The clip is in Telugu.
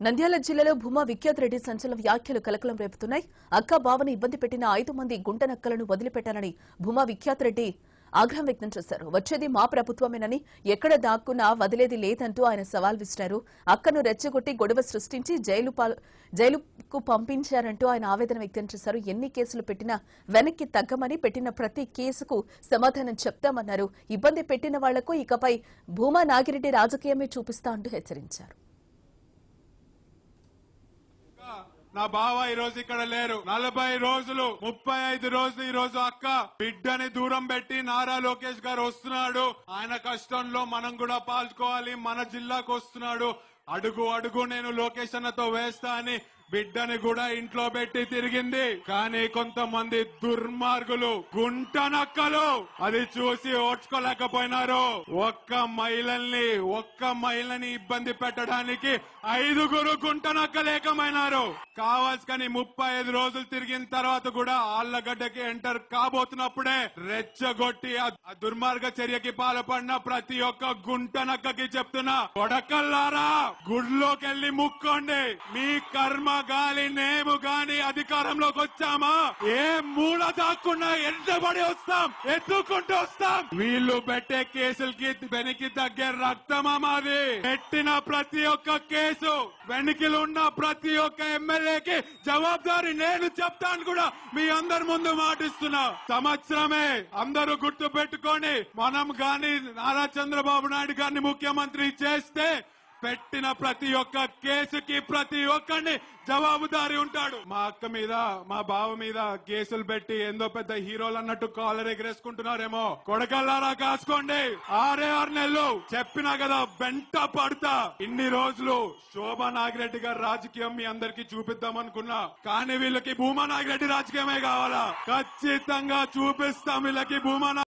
నంద్యాల జిల్లాలో భూమా విఖ్యాత్ రెడ్డి సంచలన వ్యాఖ్యలు కలకలం రేపుతున్నాయి అక్క బావని ఇబ్బంది పెట్టిన ఐదు మంది గుంట నక్కలను వదిలిపెట్టానని భూమా విఖ్యాత్ రెడ్డి ఆగ్రహం వ్యక్తం చేశారు వచ్చేది మా ప్రభుత్వమేనని ఎక్కడ దాక్కున్నా వదిలేది లేదంటూ ఆయన సవాల్ విసిరారు అక్కను రెచ్చగొట్టి గొడవ సృష్టించి జైలు పాల్- జైలుకు పంపించారంటూ ఆయన ఆవేదన వ్యక్తం చేశారు ఎన్ని కేసులు పెట్టినా వెనక్కి తగ్గమని పెట్టిన ప్రతి కేసుకు సమాధానం చెప్తామన్నారు ఇబ్బంది పెట్టిన వాళ్లకు ఇకపై భూమా నాగిరెడ్డి రాజకీయమే చూపిస్తా అంటూ హెచ్చరించారు నా బావ ఈ రోజు ఇక్కడ లేరు నలభై రోజులు ముప్పై ఐదు రోజులు ఈ రోజు అక్క బిడ్డని దూరం పెట్టి నారా లోకేష్ గారు వస్తున్నాడు ఆయన కష్టంలో మనం కూడా పాల్చుకోవాలి మన జిల్లాకు వస్తున్నాడు అడుగు అడుగు నేను లోకేష్ అన్నతో వేస్తా అని బిడ్డని కూడా ఇంట్లో పెట్టి తిరిగింది కానీ కొంతమంది దుర్మార్గులు గుంట నక్కలు అది చూసి ఓడ్చుకోలేకపోయినారు ఒక్క మహిళల్ని ఒక్క మహిళని ఇబ్బంది పెట్టడానికి ఐదుగురు గుంట నక్కలేకమైనారు కావాల్సిన ముప్పై ఐదు రోజులు తిరిగిన తర్వాత కూడా ఆళ్లగడ్డకి ఎంటర్ కాబోతున్నప్పుడే రెచ్చగొట్టి ఆ ఆ దుర్మార్గ చర్యకి పాల్పడిన ప్రతి ఒక్క గుంట నక్కకి చెప్తున్నా కొడకల్లారా గుడిలోకి వెళ్లి ముక్కోండి మీ కర్మ గాలి నేము గాని అధికారంలోకి వచ్చామా ఏ మూల దాక్కున్నా ఎంటబడి వస్తాం ఎత్తుకుంటూ వస్తాం వీళ్ళు పెట్టే కేసులకి వెనక్కి తగ్గే రక్తమా మాది పెట్టిన ప్రతి ఒక్క కేసు వెనకిలు ఉన్న ప్రతి ఒక్క ఎమ్మెల్యేకి జవాబారి నేను చెప్తాను కూడా మీ అందరి ముందు మాటిస్తున్నా సంవత్సరమే అందరూ గుర్తు పెట్టుకొని మనం గాని నారా చంద్రబాబు నాయుడు గారిని ముఖ్యమంత్రి చేస్తే పెట్టిన ప్రతి ఒక్క కేసుకి ప్రతి ఒక్కరిని జవాబుదారి ఉంటాడు మా అక్క మీద మా బావ మీద కేసులు పెట్టి ఏందో పెద్ద హీరోలు అన్నట్టు కాలర్ ఎగరేసుకుంటున్నారేమో కొడకల్లారా కాసుకోండి ఆరే ఆరు నెలలు చెప్పినా కదా వెంట పడతా ఇన్ని రోజులు శోభా నాగిరెడ్డి గారి రాజకీయం మీ అందరికి చూపిద్దాం అనుకున్నా కానీ వీళ్ళకి భూమా నాగిరెడ్డి రాజకీయమే కావాలా ఖచ్చితంగా చూపిస్తాం వీళ్ళకి భూమా